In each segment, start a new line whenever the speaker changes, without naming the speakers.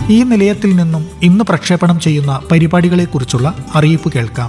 ഈ നിലയത്തിൽ നിന്നും ഇന്ന് പ്രക്ഷേപണം ചെയ്യുന്ന പരിപാടികളെക്കുറിച്ചുള്ള അറിയിപ്പ് കേൾക്കാം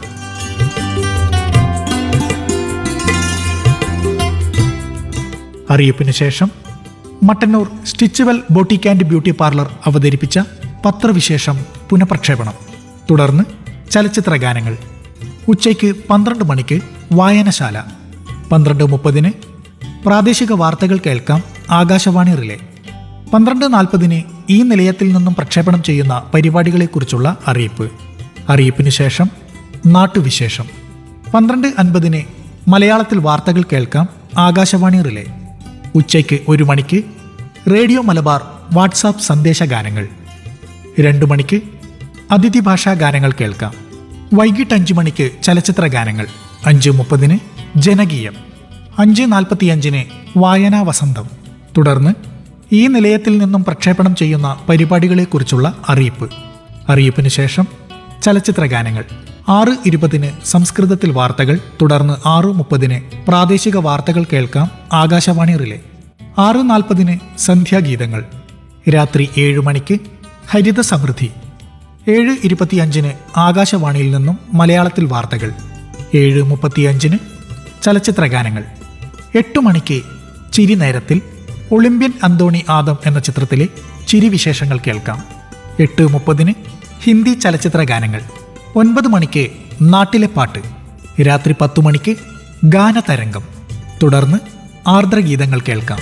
അറിയിപ്പിന് ശേഷം Mattannur Stitchwell boutique and beauty parlour അവതരിപ്പിച്ച പത്രവിശേഷം പുനഃപ്രക്ഷേപണം തുടർന്ന് ചലച്ചിത്ര ഗാനങ്ങൾ ഉച്ചയ്ക്ക് പന്ത്രണ്ട് മണിക്ക് വായനശാല പന്ത്രണ്ട് മുപ്പതിന് പ്രാദേശിക വാർത്തകൾ കേൾക്കാം ആകാശവാണി റിലേ പന്ത്രണ്ട് നാൽപ്പതിന് ഈ നിലയത്തിൽ നിന്നും പ്രക്ഷേപണം ചെയ്യുന്ന പരിപാടികളെക്കുറിച്ചുള്ള അറിയിപ്പ് അറിയിപ്പിന് ശേഷം നാട്ടുവിശേഷം പന്ത്രണ്ട് അൻപതിന് മലയാളത്തിൽ വാർത്തകൾ കേൾക്കാം ആകാശവാണി റിലേ ഉച്ചയ്ക്ക് ഒരു മണിക്ക് റേഡിയോ മലബാർ വാട്സാപ്പ് സന്ദേശ ഗാനങ്ങൾ രണ്ടു മണിക്ക് അതിഥി ഭാഷാ ഗാനങ്ങൾ കേൾക്കാം വൈകിട്ട് അഞ്ച് മണിക്ക് ചലച്ചിത്ര ഗാനങ്ങൾ അഞ്ച് മുപ്പതിന് ജനകീയം അഞ്ച് നാൽപ്പത്തിയഞ്ചിന് വായനാ വസന്തം തുടർന്ന് ഈ നിലയത്തിൽ നിന്നും പ്രക്ഷേപണം ചെയ്യുന്ന പരിപാടികളെക്കുറിച്ചുള്ള അറിയിപ്പ് അറിയിപ്പിന് ശേഷം ചലച്ചിത്ര ഗാനങ്ങൾ ആറ് ഇരുപതിന് സംസ്കൃതത്തിൽ വാർത്തകൾ തുടർന്ന് ആറ് മുപ്പതിന് പ്രാദേശിക വാർത്തകൾ കേൾക്കാം ആകാശവാണി റിലേ ആറ് നാൽപ്പതിന് സന്ധ്യാഗീതങ്ങൾ രാത്രി ഏഴ് മണിക്ക് ഹരിത സമൃദ്ധി ഏഴ് ഇരുപത്തിയഞ്ചിന് ആകാശവാണിയിൽ നിന്നും മലയാളത്തിൽ വാർത്തകൾ ഏഴ് മുപ്പത്തിയഞ്ചിന് ചലച്ചിത്ര ഗാനങ്ങൾ എട്ട് മണിക്ക് ചിരി നേരത്തിൽ ഒളിമ്പ്യൻ അന്തോണി ആദം എന്ന ചിത്രത്തിലെ ചിരി വിശേഷങ്ങൾ കേൾക്കാം എട്ട് മുപ്പതിന് ഹിന്ദി ചലച്ചിത്ര ഗാനങ്ങൾ ഒൻപത് മണിക്ക് നാട്ടിലെ പാട്ട് രാത്രി പത്തു മണിക്ക് ഗാനതരംഗം തുടർന്ന് ആർദ്രഗീതങ്ങൾ കേൾക്കാം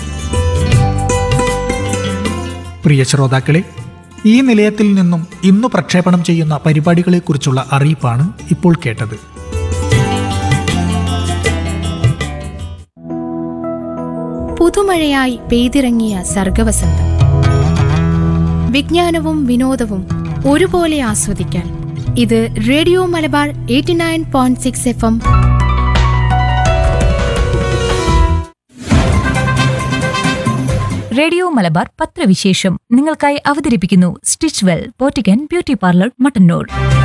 പ്രിയ ശ്രോതാക്കളെ ഈ നിലയത്തിൽ നിന്നും ഇന്നു പ്രക്ഷേപണം ചെയ്യുന്ന പരിപാടികളെക്കുറിച്ചുള്ള അറിയിപ്പാണ് ഇപ്പോൾ കേട്ടത്
പുതുമഴയായി പെയ്തിറങ്ങിയ സർഗവസന്തം വിജ്ഞാനവും വിനോദവും ഒരുപോലെ ആസ്വദിക്കാൻ ഇത് radio Malabar eighty nine point six F M
radio Malabar പത്രവിശേഷം നിങ്ങൾക്കായി അവതരിപ്പിക്കുന്നു Stitch Well boutique and beauty parlour Mattannur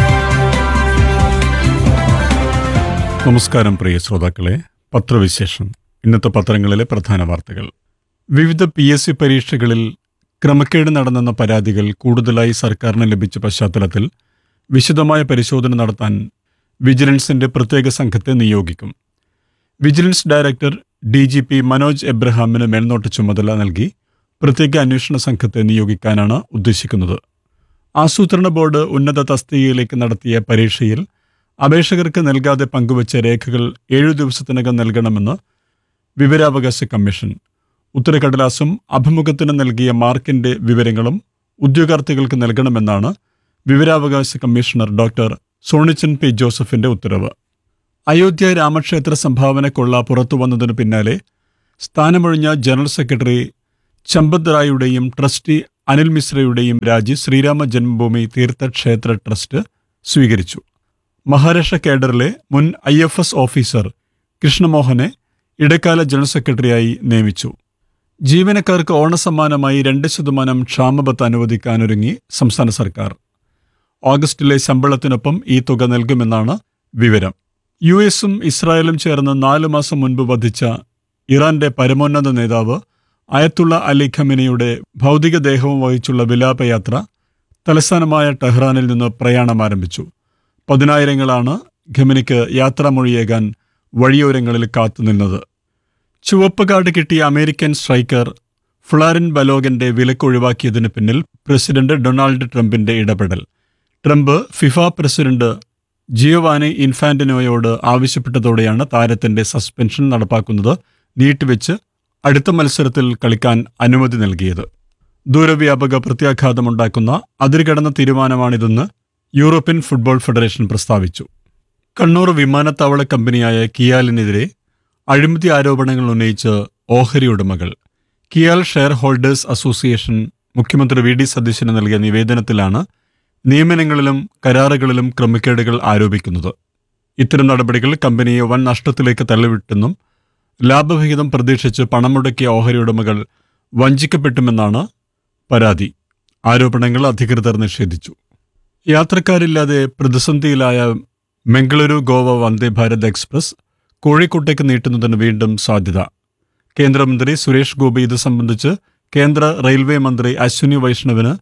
നമസ്കാരം പ്രിയ ശ്രോതാക്കളെ പത്രവിശേഷം ഇന്നത്തെ പത്രങ്ങളിലെ പ്രധാന വാർത്തകൾ വിവിധ പി എസ് സി പരീക്ഷകളിൽ ക്രമക്കേട് നടന്നെന്ന പരാതികൾ കൂടുതലായി സർക്കാരിന് ലഭിച്ച പശ്ചാത്തലത്തിൽ വിശദമായ പരിശോധന നടത്താൻ വിജിലൻസിന്റെ പ്രത്യേക സംഘത്തെ നിയോഗിക്കും vigilance director D G P Manoj എബ്രഹാമിന് മേൽനോട്ട ചുമതല നൽകി പ്രത്യേക അന്വേഷണ സംഘത്തെ നിയോഗിക്കാനാണ് ഉദ്ദേശിക്കുന്നത് ആസൂത്രണ ബോർഡ് ഉന്നത തസ്തികയിലേക്ക് നടത്തിയ പരീക്ഷയിൽ അപേക്ഷകർക്ക് നൽകാതെ പങ്കുവച്ച രേഖകൾ ഏഴു ദിവസത്തിനകം നൽകണമെന്ന് വിവരാവകാശ കമ്മീഷൻ ഉത്തരക്കടലാസും അഭിമുഖത്തിന് നൽകിയ മാർക്കിന്റെ വിവരങ്ങളും ഉദ്യോഗാർത്ഥികൾക്ക് നൽകണമെന്നാണ് വിവരാവകാശ കമ്മീഷണർ ഡോക്ടർ സോണിച്ചൻ പി ജോസഫിന്റെ ഉത്തരവ് അയോധ്യ രാമക്ഷേത്ര സംഭാവന കൊള്ള പുറത്തുവന്നതിനു പിന്നാലെ സ്ഥാനമൊഴിഞ്ഞ ജനറൽ സെക്രട്ടറി ചമ്പത് റായുടെയും ട്രസ്റ്റി അനിൽ മിശ്രയുടെയും രാജി ശ്രീരാമ ജന്മഭൂമി തീർത്ഥക്ഷേത്ര ട്രസ്റ്റ് സ്വീകരിച്ചു മഹാരാഷ്ട്ര കേഡറിലെ മുൻ ഐ എഫ് എസ് ഓഫീസർ കൃഷ്ണമോഹനെ ഇടക്കാല ജനറൽ സെക്രട്ടറിയായി നിയമിച്ചു ജീവനക്കാർക്ക് ഓണസമ്മാനമായി രണ്ട് ശതമാനം ക്ഷാമബത്ത് അനുവദിക്കാനൊരുങ്ങി സംസ്ഥാന സർക്കാർ ഓഗസ്റ്റിലെ ശമ്പളത്തിനൊപ്പം ഈ തുക നൽകുമെന്നാണ് വിവരം യു എസും ഇസ്രായേലും ചേർന്ന് നാലു മാസം മുൻപ് വധിച്ച ഇറാന്റെ പരമോന്നത നേതാവ് അയത്തുള്ള അലി ഖമിനിയുടെ ഭൗതികദേഹവും വഹിച്ചുള്ള വിലാപയാത്ര തലസ്ഥാനമായ ടെഹ്റാനിൽ നിന്ന് പ്രയാണം ആരംഭിച്ചു പതിനായിരങ്ങളാണ് ഖമിനിക്ക് യാത്രാമൊഴിയേകാൻ വഴിയോരങ്ങളിൽ കാത്തുനിന്നത് ചുവപ്പ് കാർഡ് കിട്ടിയ അമേരിക്കൻ സ്ട്രൈക്കർ ഫ്ലാരിൻ ബലോഗന്റെ വിലക്കൊഴിവാക്കിയതിന് പിന്നിൽ പ്രസിഡന്റ് ഡൊണാൾഡ് ട്രംപിന്റെ ഇടപെടൽ ട്രംപ് ഫിഫ പ്രസിഡന്റ് ജിയോവാനി ഇൻഫാന്റിനോയോട് ആവശ്യപ്പെട്ടതോടെയാണ് താരത്തിന്റെ സസ്പെൻഷൻ നടപ്പാക്കുന്നത് നീട്ടിവെച്ച് അടുത്ത മത്സരത്തിൽ കളിക്കാൻ അനുമതി നൽകിയത് ദൂരവ്യാപക പ്രത്യാഘാതമുണ്ടാക്കുന്ന അതിരുകടന്ന തീരുമാനമാണിതെന്ന് യൂറോപ്യൻ ഫുട്ബോൾ ഫെഡറേഷൻ പ്രസ്താവിച്ചു കണ്ണൂർ വിമാനത്താവള കമ്പനിയായ കിയാലിനെതിരെ അഴിമതി ആരോപണങ്ങൾ ഉന്നയിച്ച് ഓഹരി ഉടമകൾ കിയാൽ ഷെയർ ഹോൾഡേഴ്സ് അസോസിയേഷൻ മുഖ്യമന്ത്രി വി ഡി സതീശന് നൽകിയ നിവേദനത്തിലാണ് നിയമനങ്ങളിലും കരാറുകളിലും ക്രമക്കേടുകൾ ആരോപിക്കുന്നത് ഇത്തരം നടപടികൾ കമ്പനിയെ വൻ നഷ്ടത്തിലേക്ക് തള്ളിവിട്ടെന്നും ലാഭവിഹിതം പ്രതീക്ഷിച്ച് പണം മുടക്കിയ ഓഹരി ഉടമകൾ വഞ്ചിക്കപ്പെട്ടുമെന്നാണ് പരാതി ആരോപണങ്ങൾ അധികൃതർ നിഷേധിച്ചു യാത്രക്കാരില്ലാതെ പ്രതിസന്ധിയിലായ മംഗളൂരു ഗോവ വന്ദേ ഭാരത് എക്സ്പ്രസ് കോഴിക്കോട്ടേക്ക് നീട്ടുന്നതിന് വീണ്ടും സാധ്യത കേന്ദ്രമന്ത്രി സുരേഷ് ഗോപി ഇത് സംബന്ധിച്ച് കേന്ദ്ര റെയിൽവേ മന്ത്രി അശ്വിനി വൈഷ്ണവിന്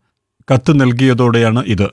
കത്ത് നൽകിയതോടെയാണ് ഇത്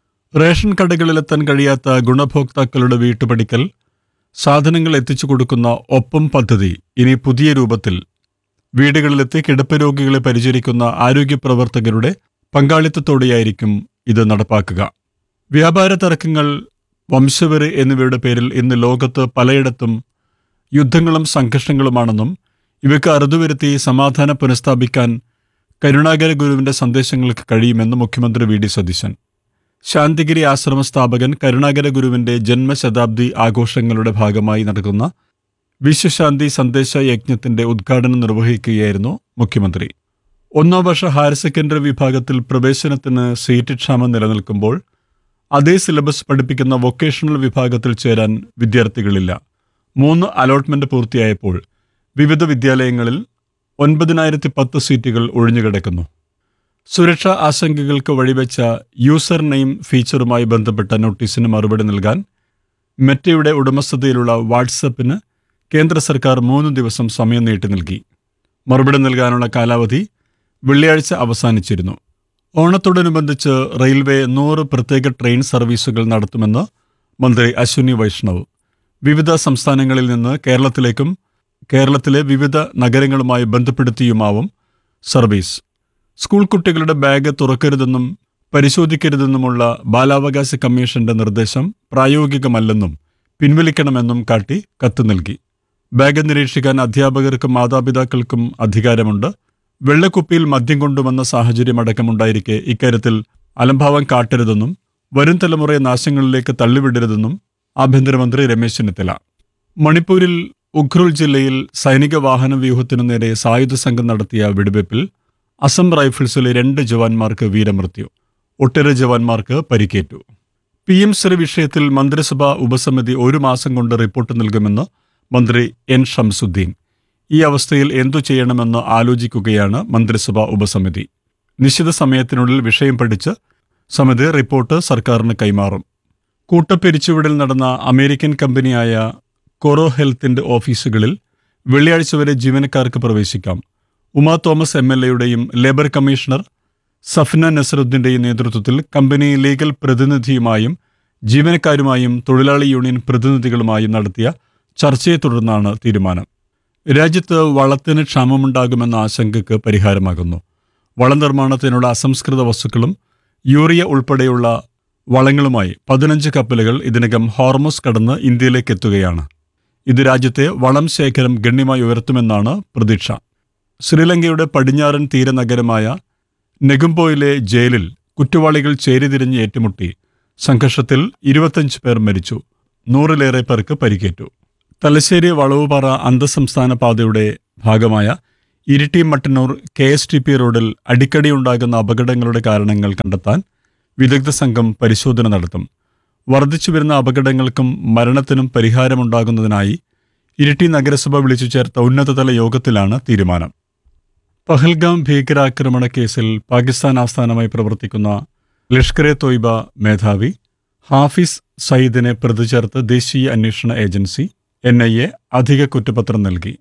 റേഷൻ കടകളിലെത്താൻ കഴിയാത്ത ഗുണഭോക്താക്കളുടെ വീട്ടുപടിക്കൽ സാധനങ്ങൾ എത്തിച്ചു കൊടുക്കുന്ന ഒപ്പം പദ്ധതി ഇനി പുതിയ രൂപത്തിൽ വീടുകളിലെത്തി കിടപ്പ് രോഗികളെ പരിചരിക്കുന്ന ആരോഗ്യ പ്രവർത്തകരുടെ പങ്കാളിത്തത്തോടെയായിരിക്കും ഇത് നടപ്പാക്കുക വ്യാപാര തർക്കങ്ങൾ വംശവെറി എന്നിവയുടെ പേരിൽ ഇന്ന് ലോകത്ത് പലയിടത്തും യുദ്ധങ്ങളും സംഘർഷങ്ങളുമാണെന്നും ഇവയ്ക്ക് അറുതുവരുത്തി സമാധാനം പുനഃസ്ഥാപിക്കാൻ കരുണാകര ഗുരുവിന്റെ സന്ദേശങ്ങൾക്ക് കഴിയുമെന്ന് മുഖ്യമന്ത്രി വി ഡി സതീശൻ ശാന്തിഗിരി ആശ്രമ സ്ഥാപകൻ കരുണാകര ഗുരുവിന്റെ ജന്മശതാബ്ദി ആഘോഷങ്ങളുടെ ഭാഗമായി നടക്കുന്ന വിശ്വശാന്തി സന്ദേശ യജ്ഞത്തിന്റെ ഉദ്ഘാടനം നിർവഹിക്കുകയായിരുന്നു മുഖ്യമന്ത്രി ഒന്നാം വർഷ ഹയർ സെക്കൻഡറി വിഭാഗത്തിൽ പ്രവേശനത്തിന് സീറ്റ് ക്ഷാമം നിലനിൽക്കുമ്പോൾ അതേ സിലബസ് പഠിപ്പിക്കുന്ന വൊക്കേഷണൽ വിഭാഗത്തിൽ ചേരാൻ വിദ്യാർത്ഥികളില്ല മൂന്ന് അലോട്ട്മെന്റ് പൂർത്തിയായപ്പോൾ വിവിധ വിദ്യാലയങ്ങളിൽ ഒൻപതിനായിരത്തി പത്ത് സീറ്റുകൾ ഒഴിഞ്ഞുകിടക്കുന്നു സുരക്ഷാ ആശങ്കകൾക്ക് വഴിവെച്ച യൂസർ നെയിം ഫീച്ചറുമായി ബന്ധപ്പെട്ട നോട്ടീസിന് മറുപടി നൽകാൻ മെറ്റയുടെ ഉടമസ്ഥതയിലുള്ള വാട്സപ്പിന് കേന്ദ്ര സർക്കാർ മൂന്ന് ദിവസം സമയം നീട്ടി നൽകി മറുപടി നൽകാനുള്ള കാലാവധി വെള്ളിയാഴ്ച അവസാനിച്ചിരുന്നു ഓണത്തോടനുബന്ധിച്ച് റെയിൽവേ നൂറ് പ്രത്യേക ട്രെയിൻ സർവീസുകൾ നടത്തുമെന്ന് മന്ത്രി അശ്വിനി വൈഷ്ണവ് വിവിധ സംസ്ഥാനങ്ങളിൽ നിന്ന് കേരളത്തിലേക്കും കേരളത്തിലെ വിവിധ നഗരങ്ങളുമായി ബന്ധപ്പെടുത്തിയുമാവും സർവീസ് സ്കൂൾ കുട്ടികളുടെ ബാഗ് തുറക്കരുതെന്നും പരിശോധിക്കരുതെന്നുമുള്ള ബാലാവകാശ കമ്മീഷന്റെ നിർദ്ദേശം പ്രായോഗികമല്ലെന്നും പിൻവലിക്കണമെന്നും കാട്ടി കത്ത് നൽകി ബാഗ് നിരീക്ഷിക്കാൻ അധ്യാപകർക്കും മാതാപിതാക്കൾക്കും അധികാരമുണ്ട് വെള്ളക്കുപ്പിയിൽ മദ്യം കൊണ്ടുവന്ന സാഹചര്യമടക്കമുണ്ടായിരിക്കെ ഇക്കാര്യത്തിൽ അലംഭാവം കാട്ടരുതെന്നും വരും തലമുറയെ നാശങ്ങളിലേക്ക് തള്ളിവിടരുതെന്നും ആഭ്യന്തരമന്ത്രി രമേശ് ചെന്നിത്തല മണിപ്പൂരിൽ ഉഖ്രുൽ ജില്ലയിൽ സൈനിക വാഹന വ്യൂഹത്തിനു നേരെ സായുധ സംഘം നടത്തിയ വെടിവയ്പിൽ അസം റൈഫിൾസിലെ രണ്ട് ജവാന്മാർക്ക് വീരമൃത്യു ഒട്ടേറെ ജവാന്മാർക്ക് പരിക്കേറ്റു പി എം ശ്രീ വിഷയത്തിൽ മന്ത്രിസഭാ ഉപസമിതി ഒരു മാസം കൊണ്ട് റിപ്പോർട്ട് നൽകുമെന്ന് മന്ത്രി എൻ ഷംസുദ്ദീൻ ഈ അവസ്ഥയിൽ എന്തു ചെയ്യണമെന്ന് ആലോചിക്കുകയാണ് മന്ത്രിസഭാ ഉപസമിതി നിശ്ചിത സമയത്തിനുള്ളിൽ വിഷയം പഠിച്ച് സമിതി റിപ്പോർട്ട് സർക്കാരിന് കൈമാറും കൂട്ടപ്പിരിച്ചുവിടൽ നടന്ന അമേരിക്കൻ കമ്പനിയായ കൊറോ ഹെൽത്തിന്റെ ഓഫീസുകളിൽ വെള്ളിയാഴ്ച വരെ ജീവനക്കാർക്ക് പ്രവേശിക്കാം ഉമാ തോമസ് എം എൽ എയുടെയും ലേബർ കമ്മീഷണർ സഫ്ന നസറുദ്ദീന്റെയും നേതൃത്വത്തിൽ കമ്പനി ലീഗൽ പ്രതിനിധിയുമായും ജീവനക്കാരുമായും തൊഴിലാളി യൂണിയൻ പ്രതിനിധികളുമായും നടത്തിയ ചർച്ചയെ തുടർന്നാണ് തീരുമാനം രാജ്യത്ത് വളത്തിന് ക്ഷാമമുണ്ടാകുമെന്ന ആശങ്കയ്ക്ക് പരിഹാരമാകുന്നു വളം നിർമ്മാണത്തിനുള്ള അസംസ്കൃത വസ്തുക്കളും യൂറിയ ഉൾപ്പെടെയുള്ള വളങ്ങളുമായി പതിനഞ്ച് കപ്പലുകൾ ഇതിനകം ഹോർമോസ് കടന്ന് ഇന്ത്യയിലേക്ക് എത്തുകയാണ് ഇത് രാജ്യത്തെ വളം ശേഖരം ഗണ്യമായി ഉയർത്തുമെന്നാണ് പ്രതീക്ഷ ശ്രീലങ്കയുടെ പടിഞ്ഞാറൻ തീരനഗരമായ നെഗുംബോയിലെ ജയിലിൽ കുറ്റവാളികൾ ചേരിതിരിഞ്ഞ് ഏറ്റുമുട്ടി സംഘർഷത്തിൽ ഇരുപത്തഞ്ച് പേർ മരിച്ചു നൂറിലേറെ പേർക്ക് പരിക്കേറ്റു തലശ്ശേരി വളവുപാറ അന്തസംസ്ഥാന പാതയുടെ ഭാഗമായ Iritty Mattannur K S T P റോഡിൽ അടിക്കടി ഉണ്ടാകുന്ന അപകടങ്ങളുടെ കാരണങ്ങൾ കണ്ടെത്താൻ വിദഗ്ധ സംഘം പരിശോധന നടത്തും വർദ്ധിച്ചു വരുന്ന അപകടങ്ങൾക്കും മരണത്തിനും പരിഹാരമുണ്ടാകുന്നതിനായി ഇരിട്ടി നഗരസഭ വിളിച്ചു ചേർത്ത ഉന്നതതല യോഗത്തിലാണ് തീരുമാനം പഹൽഗാം ഭീകരാക്രമണ കേസിൽ പാകിസ്ഥാൻ ആസ്ഥാനമായി പ്രവർത്തിക്കുന്ന ലഷ്കർ എ തോയ്ബ മേധാവി ഹാഫിസ് സയ്യിദിനെ പ്രതി ചേർത്ത് ദേശീയ അന്വേഷണ ഏജൻസി എൻ ഐ എ അധിക കുറ്റപത്രം നൽകി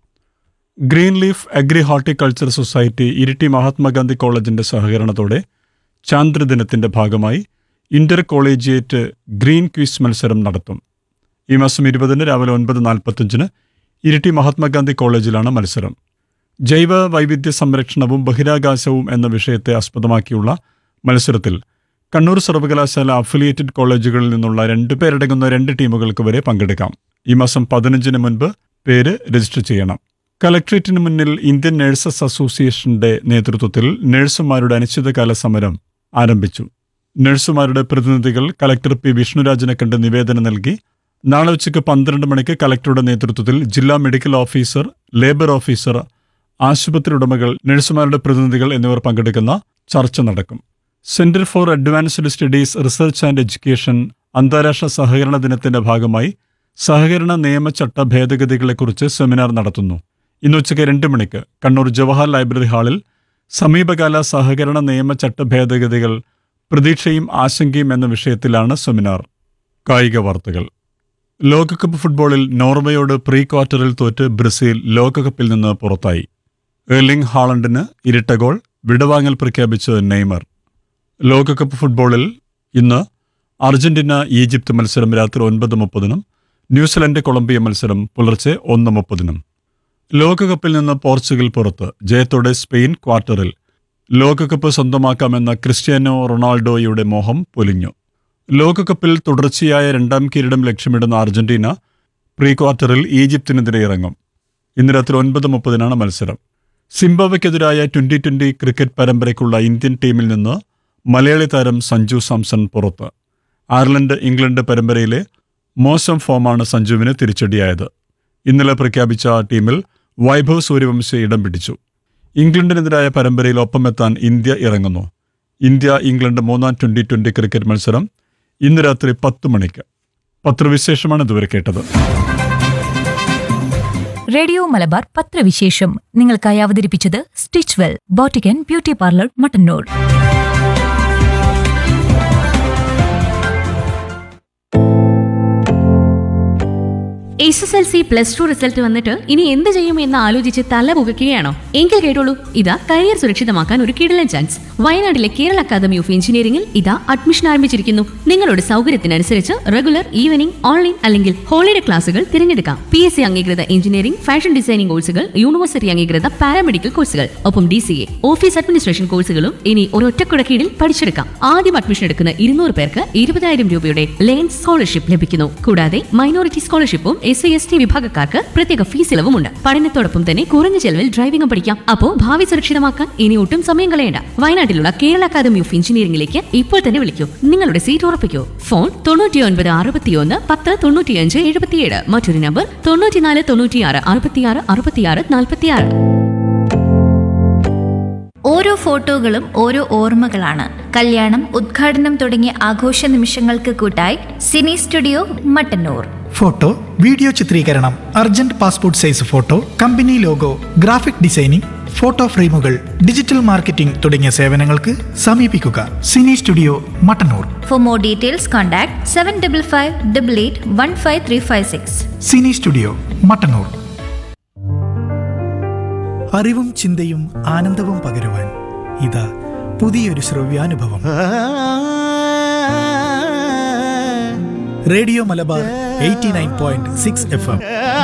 green leaf agri horticulture society Iritty Mahatma Gandhi കോളേജിന്റെ സഹകരണത്തോടെ ചാന്ദ്രദിനത്തിന്റെ ഭാഗമായി ഇന്റർ കോളേജിയേറ്റ് ഗ്രീൻ ക്വിസ് മത്സരം നടത്തും ഈ മാസം ഇരുപതിന് രാവിലെ ഒൻപത് നാൽപ്പത്തഞ്ചിന് ഇരിട്ടി മഹാത്മാഗാന്ധി കോളേജിലാണ് മത്സരം ജൈവ വൈവിധ്യ സംരക്ഷണവും ബഹിരാകാശവും എന്ന വിഷയത്തെ ആസ്പദമാക്കിയുള്ള മത്സരത്തിൽ കണ്ണൂർ സർവകലാശാല അഫിലിയേറ്റഡ് കോളേജുകളിൽ നിന്നുള്ള രണ്ട് പേരടങ്ങുന്ന രണ്ട് ടീമുകൾക്ക് വരെ പങ്കെടുക്കാം ഈ മാസം പതിനഞ്ചിന് മുൻപ് പേര് രജിസ്റ്റർ ചെയ്യണം കലക്ട്രേറ്റിന് മുന്നിൽ ഇന്ത്യൻ നഴ്സസ് അസോസിയേഷന്റെ നേതൃത്വത്തിൽ നഴ്സുമാരുടെ അനിശ്ചിതകാല സമരം ആരംഭിച്ചു നഴ്സുമാരുടെ പ്രതിനിധികൾ കലക്ടർ പി വിഷ്ണുരാജിനെ കണ്ട് നിവേദനം നൽകി നാളെ ഉച്ചയ്ക്ക് പന്ത്രണ്ട് മണിക്ക് കലക്ടറുടെ നേതൃത്വത്തിൽ ജില്ലാ മെഡിക്കൽ ഓഫീസർ ലേബർ ഓഫീസർ ആശുപത്രി ഉടമകൾ നഴ്സുമാരുടെ പ്രതിനിധികൾ എന്നിവർ പങ്കെടുക്കുന്ന ചർച്ച നടക്കും centre for advanced studies research and education അന്താരാഷ്ട്ര സഹകരണ ദിനത്തിന്റെ ഭാഗമായി സഹകരണ നിയമചട്ട ഭേദഗതികളെക്കുറിച്ച് സെമിനാർ നടത്തുന്നു ഇന്ന് ഉച്ചയ്ക്ക് രണ്ട് മണിക്ക് കണ്ണൂർ ജവഹർ ലൈബ്രറി ഹാളിൽ സമീപകാല സഹകരണ നിയമചട്ട ഭേദഗതികൾ പ്രതീക്ഷയും ആശങ്കയും എന്ന വിഷയത്തിലാണ് സെമിനാർ കായിക വാർത്തകൾ ലോകകപ്പ് ഫുട്ബോളിൽ നോർവേയോട് പ്രീ ക്വാർട്ടറിൽ തോറ്റ് ബ്രസീൽ ലോകകപ്പിൽ നിന്ന് പുറത്തായി എർലിംഗ് ഹാളണ്ടിന് ഇരട്ട ഗോൾ വിടവാങ്ങൽ പ്രഖ്യാപിച്ച് നെയ്മർ ലോകകപ്പ് ഫുട്ബോളിൽ ഇന്ന് അർജന്റീന ഈജിപ്ത് മത്സരം രാത്രി ഒൻപത് മുപ്പതിനും ന്യൂസിലൻഡ് കൊളംബിയ മത്സരം പുലർച്ചെ ഒന്ന് മുപ്പതിനും ലോകകപ്പിൽ നിന്ന് പോർച്ചുഗൽ പുറത്ത് ജയത്തോടെ സ്പെയിൻ ക്വാർട്ടറിൽ ലോകകപ്പ് സ്വന്തമാക്കാമെന്ന ക്രിസ്ത്യാനോ റൊണാൾഡോയുടെ മോഹം പൊലിഞ്ഞു ലോകകപ്പിൽ തുടർച്ചയായ രണ്ടാം കിരീടം ലക്ഷ്യമിടുന്ന അർജന്റീന പ്രീ ക്വാർട്ടറിൽ ഈജിപ്തിനെതിരെ ഇറങ്ങും ഇന്ന് രാത്രി ഒൻപത് മുപ്പതിനാണ് മത്സരം സിംബാബ്വെക്കെതിരായ ട്വന്റി ട്വന്റി ക്രിക്കറ്റ് പരമ്പരയ്ക്കുള്ള ഇന്ത്യൻ ടീമിൽ നിന്ന് മലയാളി താരം സഞ്ജു സാംസൺ പുറത്ത് അയർലൻഡ് ഇംഗ്ലണ്ട് പരമ്പരയിലെ മോശം ഫോമാണ് സഞ്ജുവിന് തിരിച്ചടിയായത് ഇന്നലെ പ്രഖ്യാപിച്ച ടീമിൽ വൈഭവ് സൂര്യവംശി ഇടം പിടിച്ചു ഇംഗ്ലണ്ടിനെതിരായ പരമ്പരയിൽ ഒപ്പമെത്താൻ ഇന്ത്യ ഇറങ്ങുന്നു ഇന്ത്യ ഇംഗ്ലണ്ട് മൂന്നാം ട്വന്റി ട്വന്റി ക്രിക്കറ്റ് മത്സരം ഇന്ന് രാത്രി പത്ത് മണിക്ക് പത്രവിശേഷമാണ് ഇതുവരെ കേട്ടത്
റേഡിയോ മലബാർ പത്രവിശേഷം നിങ്ങൾക്കായി അവതരിപ്പിച്ചത് Stitch Well boutique and beauty parlour Mattannur
S S L C plus two result വന്നിട്ട് ഇനി എന്ത് ചെയ്യും എന്ന് ആലോചിച്ച് തല പുകയ്ക്കുകയാണോ എങ്കിൽ കേട്ടോളൂ ഇതാ കരിയർ സുരക്ഷിതമാക്കാൻ ഒരു കിടലൻ ചാൻസ് വയനാട്ടിലെ കേരള അക്കാദമി ഓഫ് എഞ്ചിനീയറിംഗിൽ ഇതാ അഡ്മിഷൻ ആരംഭിച്ചിരിക്കുന്നു നിങ്ങളുടെ സൗകര്യത്തിനനുസരിച്ച് റെഗുലർ ഈവനിംഗ് ഓൺലൈൻ അല്ലെങ്കിൽ ഹോളിഡേ ക്ലാസുകൾ തിരഞ്ഞെടുക്കാം പി എസ് സി അംഗീകൃത എഞ്ചിനീയറിംഗ് ഫാഷൻ ഡിസൈനിംഗ് കോഴ്സുകൾ യൂണിവേഴ്സിറ്റി അംഗീകൃത പാരാമെഡിക്കൽ കോഴ്സുകൾ ഒപ്പം D C A office administration കോഴ്സുകളും ഇനി ഒരൊറ്റക്കുട കീഴിൽ പഠിച്ചെടുക്കാം ആദ്യം അഡ്മിഷൻ എടുക്കുന്ന ഇരുന്നൂറ് പേർക്ക് ഇരുപതായിരം രൂപയുടെ ലേൺ സ്കോളർഷിപ്പ് ലഭിക്കുന്നു കൂടാതെ മൈനോറിറ്റി സ്കോളർഷിപ്പും എസ് സി എസ് ടി വിഭാഗക്കാർക്ക് പ്രത്യേക ഫീസ് ഇളവുമുണ്ട് പഠനത്തോടൊപ്പം തന്നെ കുറഞ്ഞ ചെലവിൽ ഡ്രൈവിംഗും പഠിക്കാം അപ്പോ ഭാവി സുരക്ഷിതമാക്കാൻ ഇനി ഒട്ടും സമയം കളയണ്ട വയനാട്ടിലുള്ള കേരള അക്കാദമി ഓഫ് എഞ്ചിനീയറിംഗിലേക്ക് ഇപ്പോൾ തന്നെ വിളിക്കൂ നിങ്ങളുടെ സീറ്റ് ഉറപ്പിക്കൂ ഫോൺ തൊണ്ണൂറ്റി ഒൻപത് അറുപത്തിയൊന്ന് പത്ത് തൊണ്ണൂറ്റിയഞ്ച് എഴുപത്തിയേഴ് മറ്റൊരു നമ്പർ തൊണ്ണൂറ്റിനാല് തൊണ്ണൂറ്റിയാറ് അറുപത്തിയാറ് അറുപത്തിയാറ് നാൽപ്പത്തിയാറ്
ഓരോ ഫോട്ടോകളും ഓരോ ഓർമ്മകളാണ് കല്യാണം ഉദ്ഘാടനം തുടങ്ങിയ ആഘോഷ നിമിഷങ്ങൾക്ക് കൂട്ടായി Cine studio Mattannur
photo video ചിത്രീകരണം urgent passport size photo company logo graphic designing photo ഫ്രെയിമുകൾ ഡിജിറ്റൽ മാർക്കറ്റിംഗ് തുടങ്ങിയ സേവനങ്ങൾക്ക് സമീപിക്കുക Cine studio Mattannur
for more details contact seven double five double eight one five three five six
Cine studio Mattannur അറിവും ചിന്തയും ആനന്ദവും പകരുവാൻ ഇതാ പുതിയൊരു ശ്രവ്യാനുഭവം radio Malabar eighty nine point six F M